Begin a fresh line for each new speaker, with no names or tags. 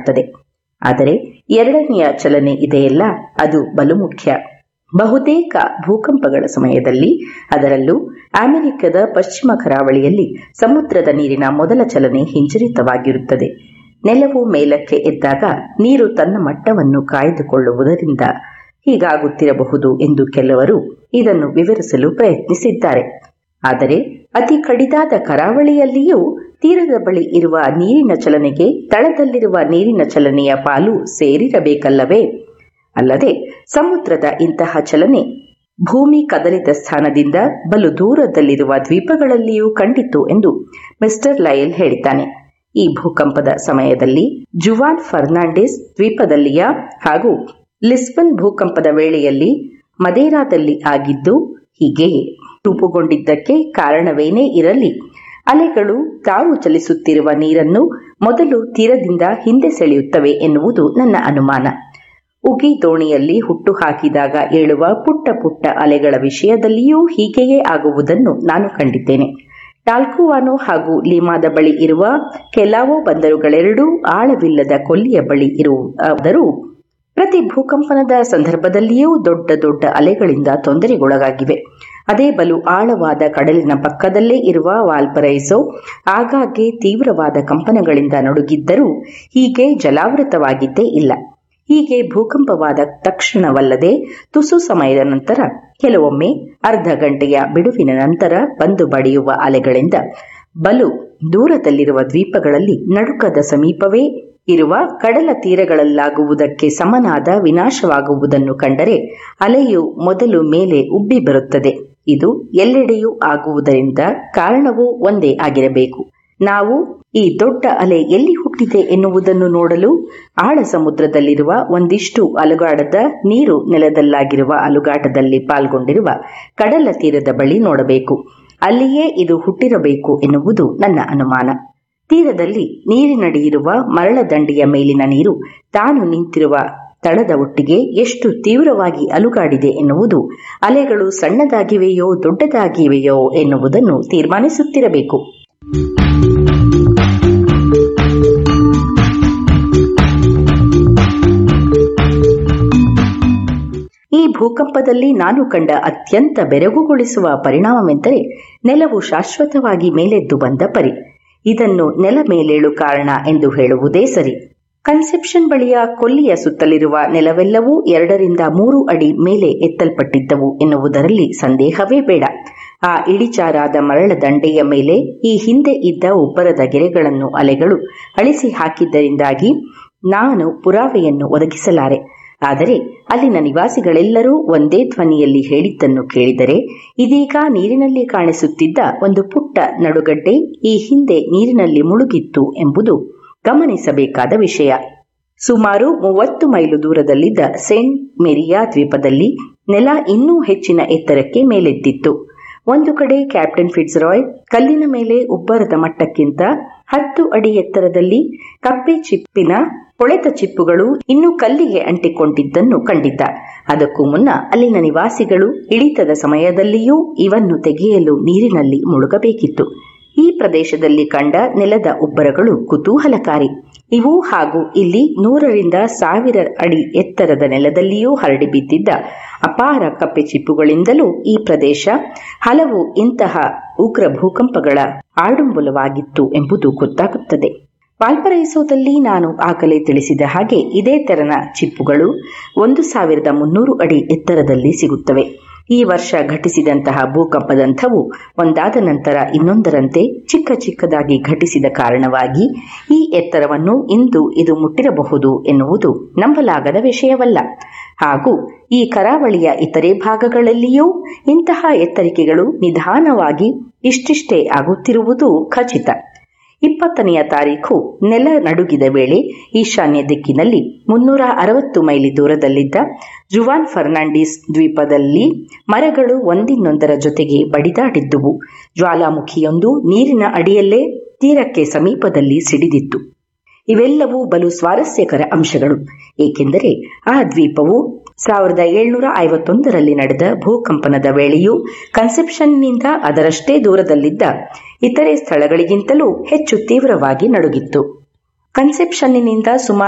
ಆಗುತ್ತದೆ ಆದರೆ ಎರಡನೆಯ ಚಲನೆ ಇದೆಯಲ್ಲ ಅದು ಬಲು ಮುಖ್ಯ ಬಹುತೇಕ ಭೂಕಂಪಗಳ ಸಮಯದಲ್ಲಿ ಅದರಲ್ಲೂ ಅಮೆರಿಕದ ಪಶ್ಚಿಮ ಕರಾವಳಿಯಲ್ಲಿ ಸಮುದ್ರದ ನೀರಿನ ಮೊದಲ ಚಲನೆ ಹಿಂಜರಿತವಾಗಿರುತ್ತದೆ ನೆಲವು ಮೇಲಕ್ಕೆ ಎದ್ದಾಗ ನೀರು ತನ್ನ ಮಟ್ಟವನ್ನು ಕಾಯ್ದುಕೊಳ್ಳುವುದರಿಂದ ಹೀಗಾಗುತ್ತಿರಬಹುದು ಎಂದು ಕೆಲವರು ಇದನ್ನು ವಿವರಿಸಲು ಪ್ರಯತ್ನಿಸಿದ್ದಾರೆ ಆದರೆ ಅತಿ ಕಡಿದಾದ ಕರಾವಳಿಯಲ್ಲಿಯೂ ತೀರದ ಬಳಿ ಇರುವ ನೀರಿನ ಚಲನೆಗೆ ತಳದಲ್ಲಿರುವ ನೀರಿನ ಚಲನೆಯ ಪಾಲು ಸೇರಿರಬೇಕಲ್ಲವೇ ಅಲ್ಲದೆ ಸಮುದ್ರದ ಇಂತಹ ಚಲನೆ ಭೂಮಿ ಕದಲಿದ ಸ್ಥಾನದಿಂದ ಬಲು ದೂರದಲ್ಲಿರುವ ದ್ವೀಪಗಳಲ್ಲಿಯೂ ಕಂಡಿತು ಎಂದು ಮಿಸ್ಟರ್ ಲಯಲ್ ಹೇಳಿದ್ದಾನೆ ಈ ಭೂಕಂಪದ ಸಮಯದಲ್ಲಿ ಜುವಾನ್ ಫರ್ನಾಂಡಿಸ್ ದ್ವೀಪದಲ್ಲಿಯ ಹಾಗೂ ಲಿಸ್ಬನ್ ಭೂಕಂಪದ ವೇಳೆಯಲ್ಲಿ ಮದೇರಾದಲ್ಲಿ ಆಗಿದ್ದು ಹೀಗೆಯೇ ರೂಪುಗೊಂಡಿದ್ದಕ್ಕೆ ಕಾರಣವೇನೇ ಇರಲಿ ಅಲೆಗಳು ತಾವು ಚಲಿಸುತ್ತಿರುವ ನೀರನ್ನು ಮೊದಲು ತೀರದಿಂದ ಹಿಂದೆ ಸೆಳೆಯುತ್ತವೆ ಎನ್ನುವುದು ನನ್ನ ಅನುಮಾನ ಉಗಿ ದೋಣಿಯಲ್ಲಿ ಹುಟ್ಟು ಹಾಕಿದಾಗ ಏಳುವ ಪುಟ್ಟ ಪುಟ್ಟ ಅಲೆಗಳ ವಿಷಯದಲ್ಲಿಯೂ ಹೀಗೆಯೇ ಆಗುವುದನ್ನು ನಾನು ಕಂಡಿದ್ದೇನೆ ಟಾಲ್ಕುವಾನೋ ಹಾಗೂ ಲಿಮಾದ ಬಳಿ ಇರುವ ಕೆಲವು ಬಂದರುಗಳೆರಡೂ ಆಳವಿಲ್ಲದ ಕೊಲ್ಲಿಯ ಬಳಿ ಇರುವುದಾದರೂ ಪ್ರತಿ ಭೂಕಂಪನದ ಸಂದರ್ಭದಲ್ಲಿಯೂ ದೊಡ್ಡ ದೊಡ್ಡ ಅಲೆಗಳಿಂದ ತೊಂದರೆಗೊಳಗಾಗಿವೆ ಅದೇ ಬಲು ಆಳವಾದ ಕಡಲಿನ ಪಕ್ಕದಲ್ಲೇ ಇರುವ ವಾಲ್ಪರೈಸೋ ಆಗಾಗ್ಗೆ ತೀವ್ರವಾದ ಕಂಪನಗಳಿಂದ ನಡುಗಿದ್ದರೂ ಹೀಗೆ ಜಲಾವೃತವಾಗಿದ್ದೇ ಇಲ್ಲ ಹೀಗೆ ಭೂಕಂಪವಾದ ತಕ್ಷಣವಲ್ಲದೆ ತುಸು ಸಮಯದ ನಂತರ ಕೆಲವೊಮ್ಮೆ ಅರ್ಧ ಗಂಟೆಯ ಬಿಡುವಿನ ನಂತರ ಬಂದು ಬಡಿಯುವ ಅಲೆಗಳಿಂದ ಬಲು ದೂರದಲ್ಲಿರುವ ದ್ವೀಪಗಳಲ್ಲಿ ನಡುಕದ ಸಮೀಪವೇ ಇರುವ ಕಡಲ ತೀರಗಳಲ್ಲಾಗುವುದಕ್ಕೆ ಸಮನಾದ ವಿನಾಶವಾಗುವುದನ್ನು ಕಂಡರೆ ಅಲೆಯು ಮೊದಲು ಮೇಲೆ ಉಬ್ಬಿ ಬರುತ್ತದೆ ಇದು ಎಲ್ಲೆಡೆಯೂ ಆಗುವುದರಿಂದ ಕಾರಣವೂ ಒಂದೇ ಆಗಿರಬೇಕು ನಾವು ಈ ದೊಡ್ಡ ಅಲೆ ಎಲ್ಲಿ ಹುಟ್ಟಿದೆ ಎನ್ನುವುದನ್ನು ನೋಡಲು ಆಳ ಸಮುದ್ರದಲ್ಲಿರುವ ಒಂದಿಷ್ಟು ಅಲುಗಾಡದ ನೀರು ನೆಲದಲ್ಲಾಗಿರುವ ಅಲುಗಾಟದಲ್ಲಿ ಪಾಲ್ಗೊಂಡಿರುವ ಕಡಲ ತೀರದ ಬಳಿ ನೋಡಬೇಕು ಅಲ್ಲಿಯೇ ಇದು ಹುಟ್ಟಿರಬೇಕು ಎನ್ನುವುದು ನನ್ನ ಅನುಮಾನ ತೀರದಲ್ಲಿ ನೀರಿನಡಿಯಿರುವ ಮರಳ ದಂಡೆಯ ಮೇಲಿನ ನೀರು ತಾನು ನಿಂತಿರುವ ತಳದ ಒಟ್ಟಿಗೆ ಎಷ್ಟು ತೀವ್ರವಾಗಿ ಅಲುಗಾಡಿದೆ ಎನ್ನುವುದು ಅಲೆಗಳು ಸಣ್ಣದಾಗಿವೆಯೋ ದೊಡ್ಡದಾಗಿವೆಯೋ ಎನ್ನುವುದನ್ನು ತೀರ್ಮಾನಿಸುತ್ತಿರಬೇಕು ಈ ಭೂಕಂಪದಲ್ಲಿ ನಾನು ಕಂಡ ಅತ್ಯಂತ ಬೆರಗುಗೊಳಿಸುವ ಪರಿಣಾಮವೆಂದರೆ ನೆಲವು ಶಾಶ್ವತವಾಗಿ ಮೇಲೆದ್ದು ಬಂದ ಪರಿ ಇದನ್ನು ನೆಲ ಮೇಲೇಳು ಕಾರಣ ಎಂದು ಹೇಳುವುದೇ ಸರಿ ಕನ್ಸೆಪ್ಷನ್ ಬಳಿಯ ಕೊಲ್ಲಿಯ ಸುತ್ತಲಿರುವ ನೆಲವೆಲ್ಲವೂ ಎರಡರಿಂದ ಮೂರು ಅಡಿ ಮೇಲೆ ಎತ್ತಲ್ಪಟ್ಟಿದ್ದವು ಎನ್ನುವುದರಲ್ಲಿ ಸಂದೇಹವೇ ಬೇಡ ಆ ಇಳಿಚಾರಾದ ಮರಳ ದಂಡೆಯ ಮೇಲೆ ಈ ಹಿಂದೆ ಇದ್ದ ಉಬ್ಬರದ ಗೆರೆಗಳನ್ನು ಅಲೆಗಳು ಅಳಿಸಿ ಹಾಕಿದ್ದರಿಂದಾಗಿ ನಾನು ಪುರಾವೆಯನ್ನು ಒದಗಿಸಲಾರೆ ಆದರೆ ಅಲ್ಲಿನ ನಿವಾಸಿಗಳೆಲ್ಲರೂ ಒಂದೇ ಧ್ವನಿಯಲ್ಲಿ ಹೇಳಿದ್ದನ್ನು ಕೇಳಿದರೆ ಇದೀಗ ನೀರಿನಲ್ಲಿ ಕಾಣಿಸುತ್ತಿದ್ದ ಒಂದು ಪುಟ್ಟ ನಡುಗಡ್ಡೆ ಈ ಹಿಂದೆ ನೀರಿನಲ್ಲಿ ಮುಳುಗಿತ್ತು ಎಂಬುದು ಗಮನಿಸಬೇಕಾದ ವಿಷಯ ಸುಮಾರು ಮೂವತ್ತು ಮೈಲು ದೂರದಲ್ಲಿದ್ದ ಸೇಂಟ್ ಮೇರಿಯಾ ದ್ವೀಪದಲ್ಲಿ ನೆಲ ಇನ್ನೂ ಹೆಚ್ಚಿನ ಎತ್ತರಕ್ಕೆ ಮೇಲೆದ್ದಿತ್ತು ಒಂದು ಕಡೆ ಕ್ಯಾಪ್ಟನ್ ಫಿಟ್ಸ್ರಾಯ್ ಕಲ್ಲಿನ ಮೇಲೆ ಉಬ್ಬರದ ಮಟ್ಟಕ್ಕಿಂತ ಹತ್ತು ಅಡಿ ಎತ್ತರದಲ್ಲಿ ಕಪ್ಪೆ ಚಿಪ್ಪಿನ ಕೊಳೆತ ಚಿಪ್ಪುಗಳು ಇನ್ನೂ ಕಲ್ಲಿಗೆ ಅಂಟಿಕೊಂಡಿದ್ದನ್ನು ಕಂಡಿದ್ದ ಅದಕ್ಕೂ ಮುನ್ನ ಅಲ್ಲಿನ ನಿವಾಸಿಗಳು ಇಳಿತದ ಸಮಯದಲ್ಲಿಯೂ ಇವನ್ನು ತೆಗೆಯಲು ನೀರಿನಲ್ಲಿ ಮುಳುಗಬೇಕಿತ್ತು ಈ ಪ್ರದೇಶದಲ್ಲಿ ಕಂಡ ನೆಲದ ಉಬ್ಬರಗಳು ಕುತೂಹಲಕಾರಿ ಇವು ಹಾಗೂ ಇಲ್ಲಿ ನೂರರಿಂದ ಸಾವಿರ ಅಡಿ ಎತ್ತರದ ನೆಲದಲ್ಲಿಯೂ ಹರಡಿ ಬಿದ್ದಿದ್ದ ಅಪಾರ ಕಪ್ಪೆ ಚಿಪ್ಪುಗಳಿಂದಲೂ ಈ ಪ್ರದೇಶ ಹಲವು ಇಂತಹ ಉಗ್ರ ಭೂಕಂಪಗಳ ಆಡುಂಬುಲವಾಗಿತ್ತು ಎಂಬುದು ಗೊತ್ತಾಗುತ್ತದೆ ವಾಲ್ಪರೈಸೋದಲ್ಲಿ ನಾನು ಆಗಲೇ ತಿಳಿಸಿದ ಹಾಗೆ ಇದೇ ತೆರನ ಚಿಪ್ಪುಗಳು ಒಂದು ಸಾವಿರದ ಮುನ್ನೂರು ಅಡಿ ಎತ್ತರದಲ್ಲಿ ಸಿಗುತ್ತವೆ ಈ ವರ್ಷ ಘಟಿಸಿದಂತಹ ಭೂಕಂಪದಂಥವು ಒಂದಾದ ನಂತರ ಇನ್ನೊಂದರಂತೆ ಚಿಕ್ಕ ಚಿಕ್ಕದಾಗಿ ಘಟಿಸಿದ ಕಾರಣವಾಗಿ ಈ ಎತ್ತರವನ್ನು ಇಂದು ಇದು ಮುಟ್ಟಿರಬಹುದು ಎನ್ನುವುದು ನಂಬಲಾಗದ ವಿಷಯವಲ್ಲ ಹಾಗೂ ಈ ಕರಾವಳಿಯ ಇತರೆ ಭಾಗಗಳಲ್ಲಿಯೂ ಇಂತಹ ಎತ್ತರಿಕೆಗಳು ನಿಧಾನವಾಗಿ ಇಷ್ಟಿಷ್ಟೇ ಆಗುತ್ತಿರುವುದು ಖಚಿತ ಇಪ್ಪತ್ತನೆಯ ತಾರೀಖು ನೆಲ ನಡುಗಿದ ವೇಳೆ ಈಶಾನ್ಯ ದಿಕ್ಕಿನಲ್ಲಿ ಮುನ್ನೂರ ಅರವತ್ತು ಮೈಲಿ ದೂರದಲ್ಲಿದ್ದ ಜುವಾನ್ ಫರ್ನಾಂಡಿಸ್ ದ್ವೀಪದಲ್ಲಿ ಮರಗಳು ಒಂದಿನ್ನೊಂದರ ಜೊತೆಗೆ ಬಡಿದಾಡಿದ್ದುವು ಜ್ವಾಲಾಮುಖಿಯೊಂದು ನೀರಿನ ಅಡಿಯಲ್ಲೇ ತೀರಕ್ಕೆ ಸಮೀಪದಲ್ಲಿ ಸಿಡಿದಿತ್ತು ಇವೆಲ್ಲವೂ ಬಲು ಸ್ವಾರಸ್ಯಕರ ಅಂಶಗಳು ಏಕೆಂದರೆ ಆ ದ್ವೀಪವು ಸಾವಿರದ ಏಳ್ನೂರ ಐವತ್ತೊಂದರಲ್ಲಿ ನಡೆದ ಭೂಕಂಪನದ ವೇಳೆಯೂ ಕನ್ಸೆಪ್ಷನ್ನಿಂದ ಅದರಷ್ಟೇ ದೂರದಲ್ಲಿದ್ದ ಇತರೆ ಸ್ಥಳಗಳಿಗಿಂತಲೂ ಹೆಚ್ಚು ತೀವ್ರವಾಗಿ ನಡುಗಿತ್ತು ಕನ್ಸೆಪ್ಷನ್ನಿನಿಂದ ಸುಮಾರು